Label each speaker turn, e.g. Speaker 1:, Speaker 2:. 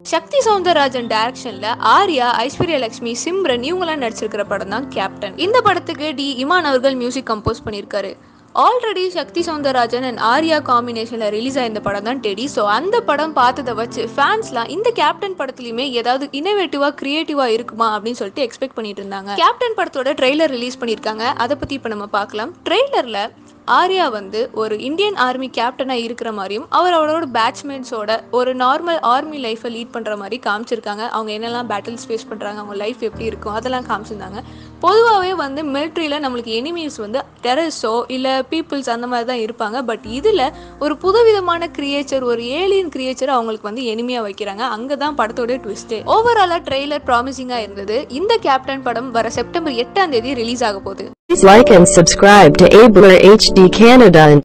Speaker 1: சக்தி சவுந்தரராஜன் டைரக்ஷன்ல ஆர்யா ஐஸ்வர்யா லட்சுமி சிம்ரன் இவங்கெல்லாம் நடிச்சிருக்கிற படம் தான் கேப்டன் இந்த படத்துக்கு டி இமான் அவர்கள் மியூசிக் கம்போஸ் பண்ணியிருக்காரு ஆல்ரெடி சக்தி சவுந்தரராஜன் அண்ட் ஆர்யா காம்பினேஷன்ல ரிலீஸ் ஆயிருந்த படம் தான் டெடி ஸோ அந்த படம் பார்த்ததை வச்சு ஃபேன்ஸ்லாம் இந்த கேப்டன் படத்துலையுமே ஏதாவது இனோவேட்டிவா கிரியேட்டிவா இருக்குமா அப்படின்னு சொல்லிட்டு எக்ஸ்பெக்ட் பண்ணிட்டு இருந்தாங்க கேப்டன் படத்தோட ட்ரெய்லர் ரிலீஸ் பண்ணியிருக்காங்க அதை பத்தி இப்போ நம்ம பார்க்கலாம் ட்ரெய்லர்ல ஆர்யா வந்து ஒரு இந்தியன் ஆர்மி கேப்டனாக இருக்கிற மாதிரியும் அவர் அவரோட பேட்ச்மேட்ஸோட ஒரு நார்மல் ஆர்மி லைஃப்பை லீட் பண்ணுற மாதிரி காமிச்சிருக்காங்க அவங்க என்னெல்லாம் பேட்டில்ஸ் ஃபேஸ் பண்ணுறாங்க அவங்க லைஃப் எப்படி இருக்கும் அதெல்லாம் காமிச்சிருந்தாங்க பொதுவாகவே வந்து மிலிட்ரியில் நம்மளுக்கு எனிமீஸ் வந்து டெரரிஸ்டோ இல்லை பீப்புள்ஸ் அந்த மாதிரி தான் இருப்பாங்க பட் இதில் ஒரு புதுவிதமான கிரியேச்சர் ஒரு ஏலியன் கிரியேச்சர் அவங்களுக்கு வந்து எனிமையாக வைக்கிறாங்க அங்கே தான் படத்தோட ட்விஸ்ட்டு ஓவராலாக ட்ரெய்லர் ப்ராமிசிங்காக இருந்தது இந்த கேப்டன் படம் வர செப்டம்பர் எட்டாம் தேதி ரிலீஸ் ஆக போகுது
Speaker 2: Please like and subscribe to Abler HD Canada and